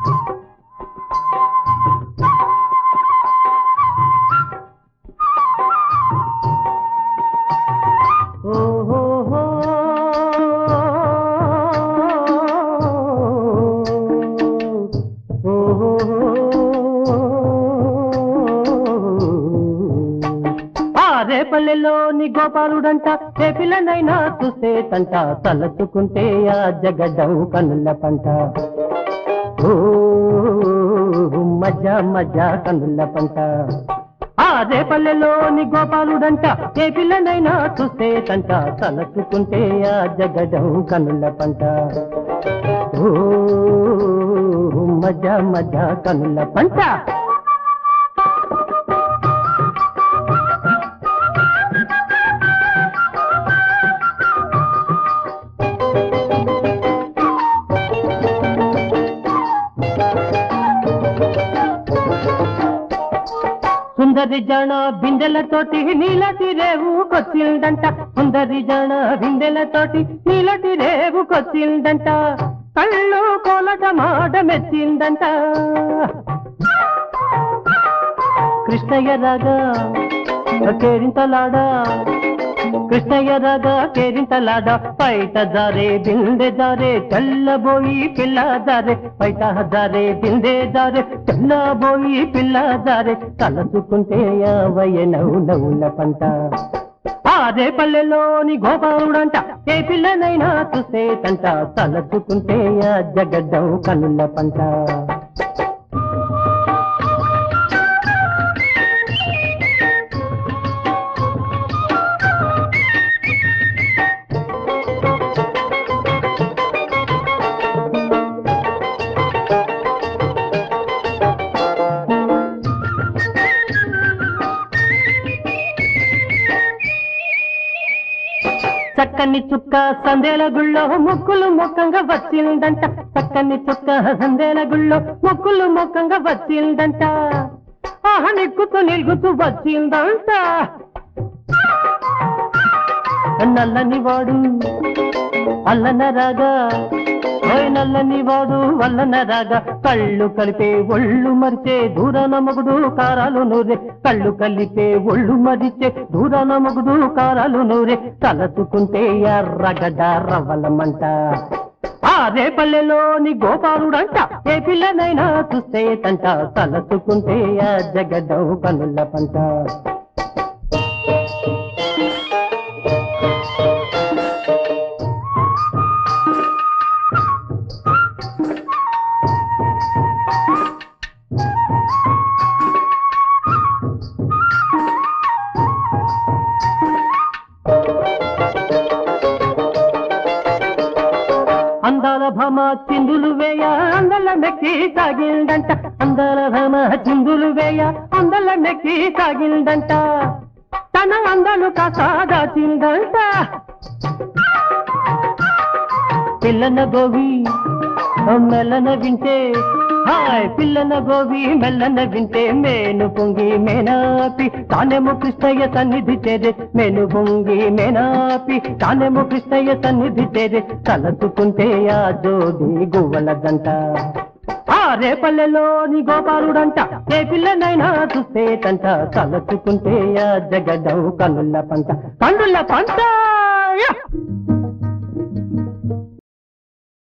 ఓహోహో. ఆ రేపల్లెలోని గోపాలుడంట ఏ పిల్లనైనా చూస్తే తంట తలచుకుంటే ఆ జగడం కనుల పంట ఓ మజా మజా కనుల పంట ఆ రేపల్లెలోని గోపాలుడంట ఏ పిల్లనైనా చూస్తే తంట తలచుకుంటే ఆ జగడం కనుల పంట ఓ మజా మజా కనుల పంట సుందరి జన బిందెలతోటి నీలటి రేవు కొచ్చిందంట సుందరి జన బిందెలతోటి నీలటి రేవు కొచ్చిందంట కళ్ళు కోలట మాట మెచ్చిందంట కృష్ణయ్య రాగా కేరింతలాడా కృష్ణయ్య రాగా కేరింతలాడా పైట జారే బిందె జారే తెల్లబోయి పిల్ల జారే పైట జారే బిందె జారే తెల్లబోయి పిల్ల జారే తలచుకుంటే యావయ్య నవ్వు నవ్వుల పంట ఆరే పల్లెలోని గోపాలుడంట ఏ పిల్లనైనా చూస్తే తంట తలచుకుంటే ఆ జగడ్డం కనుల పంట చక్కని చుక్క సందేల గుళ్ళో మొక్కులు మొక్కంగా వచ్చిందంట చక్కని చుక్క సందేల గుళ్ళో మొక్కులు మొక్కంగా వచ్చిందంట ఆహ నిక్కుతూ నిలుగుతూ వచ్చిందంట నల్లని వాడు అల్లన రాగా ఓయ్ నల్లని వాడు వల్లన రాగా కళ్ళు కలిపే ఒళ్ళు మరిచే దూరాన మగుడు కారాలు నూరే కళ్ళు కలిపే ఒళ్ళు మరిచే దూరాన మగుడు కారాలు నూరే తలచుకుంటే ఎర్రగడ్డ రవ్వలమంట ఆ రేపల్లెలోని గోపాలుడంట ఏ పిల్లనైనా చూస్తే తంట తలచుకుంటే ఆ జగడం కనుల పంట అందాల భామ చిందులు వేయ అందల మెక్కి సాగిందంట అందాల భామ చిందులు వేయ అందల మెక్కి సాగిందంట తన అందలు కాసాదాచిందంట పిల్లన గోవి మెల్లన వింటే హాయ్ పిల్లన గోవి మెల్లన వింటే మేను పొంగి మేనాపి తానేమో కృష్ణయ్య సన్నిధి చేరే మేను పొంగి మేనాపి తానేమో కృష్ణయ్య సన్నిధి చేరే తలచుకుంటే ఆ జోడి గువ్వల జంట ఆ రేపల్లెలోని గోపాలుడంట ఏ పిల్లనైనా చూస్తే తంట తలచుకుంటే ఆ జగడం కన్నుల పంట కన్నుల పంట యా!